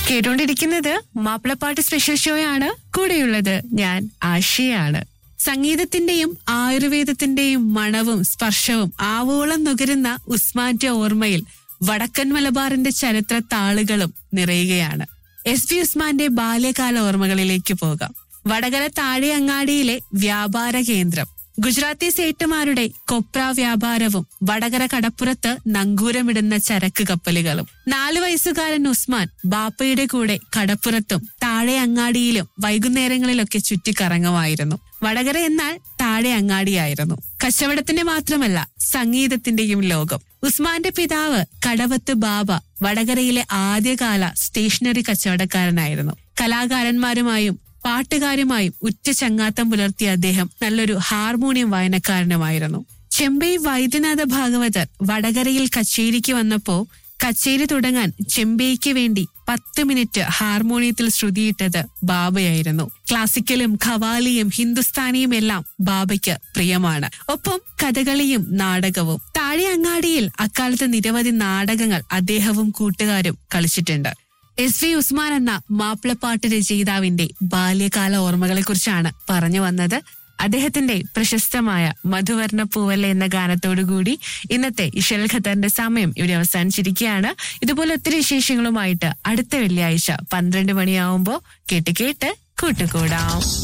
കേട്ടുകൊണ്ടിരിക്കുന്നത് മാപ്പിളപ്പാട്ട് സ്പെഷ്യൽ ഷോയാണ് കൂടെയുള്ളത് ഞാൻ ആശയാണ് സംഗീതത്തിന്റെയും ആയുർവേദത്തിന്റെയും മണവും സ്പർശവും ആവോളം നുകരുന്ന ഉസ്മാന്റെ ഓർമ്മയിൽ വടക്കൻ മലബാറിന്റെ ചരിത്ര താളുകളും നിറയുകയാണ് എസ് പി ഉസ്മാന്റെ ബാല്യകാല ഓർമ്മകളിലേക്ക് പോകാം വടകര താഴെ അങ്ങാടിയിലെ വ്യാപാര കേന്ദ്രം ഗുജറാത്തി സേട്ടുമാരുടെ കൊപ്ര വ്യാപാരവും വടകര കടപ്പുറത്ത് നങ്കൂരമിടുന്ന ചരക്ക് കപ്പലുകളും നാലു വയസ്സുകാരൻ ഉസ്മാൻ ബാപ്പയുടെ കൂടെ കടപ്പുറത്തും താഴെ അങ്ങാടിയിലും വൈകുന്നേരങ്ങളിലൊക്കെ ചുറ്റിക്കറങ്ങുമായിരുന്നു വടകര എന്നാൽ താഴെ അങ്ങാടിയായിരുന്നു കച്ചവടത്തിന്റെ മാത്രമല്ല സംഗീതത്തിന്റെയും ലോകം ഉസ്മാന്റെ പിതാവ് കടവത്ത് ബാബ വടകരയിലെ ആദ്യകാല സ്റ്റേഷനറി കച്ചവടക്കാരനായിരുന്നു കലാകാരന്മാരുമായും പാട്ടുകാരുമായും ഉറ്റ ചങ്ങാത്തം പുലർത്തിയ അദ്ദേഹം നല്ലൊരു ഹാർമോണിയം വായനക്കാരനുമായിരുന്നു ചെമ്പൈ വൈദ്യനാഥ ഭാഗവതർ വടകരയിൽ കച്ചേരിക്ക് വന്നപ്പോ കച്ചേരി തുടങ്ങാൻ ചെമ്പൈക്ക് വേണ്ടി പത്ത് മിനിറ്റ് ഹാർമോണിയത്തിൽ ശ്രുതിയിട്ടത് ബാബയായിരുന്നു ക്ലാസിക്കലും ഖവാലിയും ഹിന്ദുസ്ഥാനിയും എല്ലാം ബാബയ്ക്ക് പ്രിയമാണ് ഒപ്പം കഥകളിയും നാടകവും താഴെ അങ്ങാടിയിൽ അക്കാലത്ത് നിരവധി നാടകങ്ങൾ അദ്ദേഹവും കൂട്ടുകാരും കളിച്ചിട്ടുണ്ട് എസ് വി ഉസ്മാൻ എന്ന മാപ്പിളപ്പാട്ട് രചയിതാവിന്റെ ബാല്യകാല ഓർമ്മകളെ കുറിച്ചാണ് പറഞ്ഞു വന്നത് അദ്ദേഹത്തിന്റെ പ്രശസ്തമായ മധുവർണ്ണ പൂവല്ല എന്ന ഗാനത്തോടുകൂടി ഇന്നത്തെ ഇഷൽ ഖത്തറിന്റെ സമയം ഇവിടെ അവസാനിച്ചിരിക്കുകയാണ് ഇതുപോലെ ഒത്തിരി വിശേഷങ്ങളുമായിട്ട് അടുത്ത വെള്ളിയാഴ്ച പന്ത്രണ്ട് മണിയാവുമ്പോ കേട്ട് കേട്ട് കൂട്ടുകൂടാം